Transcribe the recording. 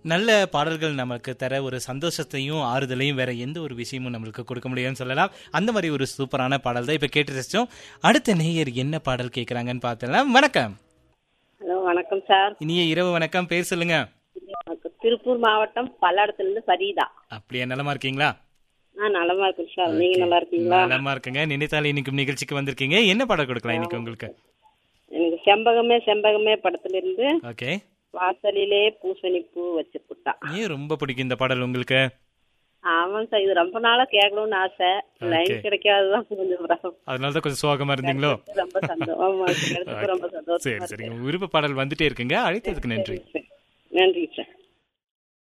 நல்ல பாடல்கள் நமக்கு தர ஒரு சந்தோஷத்தையும் ஆறுதலையும் வேற எந்த ஒரு விஷயமும் நம்மளுக்கு கொடுக்க முடியும்னு சொல்லலாம் அந்த மாதிரி ஒரு சூப்பரான பாடல் தான் இப்ப கேட்டு ரசிச்சோம் அடுத்த நேயர் என்ன பாடல் கேக்குறாங்கன்னு பார்த்தலாம் வணக்கம் ஹலோ வணக்கம் சார் இனிய இரவு வணக்கம் பேர் சொல்லுங்க வணக்கம். திருப்பூர் மாவட்டம் பல்லடத்துல இருந்து ஃபரீதா அப்படியே நலமா இருக்கீங்களா ஆ நலமா இருக்கேன் சார் நீங்க நல்லா இருக்கீங்களா நலமா இருக்குங்க நினைத்தாலே இன்னைக்கு நிகழ்ச்சிக்கு வந்திருக்கீங்க என்ன பாடல் கொடுக்கலாம் இன்னைக்கு உங்களுக்கு எனக்கு செம்பகமே செம்பகமே படத்துல இருந்து ஓகே வாசலிலே பூசணி பூ வச்சு புட்டா ஏன் ரொம்ப பிடிக்கும் இந்த பாடல் உங்களுக்கு ஆமாம் சார் இது ரொம்ப நாளா கேட்கணும்னு ஆசை லைன் கிடைக்காததான் கொஞ்சம் பிர- அதனால தான் கொஞ்சம் சோகமா இருந்தீங்களோ ரொம்ப சந்தோஷம் ஆமா கிடைச்சதுக்கு ரொம்ப சந்தோஷம் சரி சரிங்க விருப்ப பாடல் வந்துட்டே இருக்குங்க அழைத்ததுக்கு நன்றி நன்றி சார்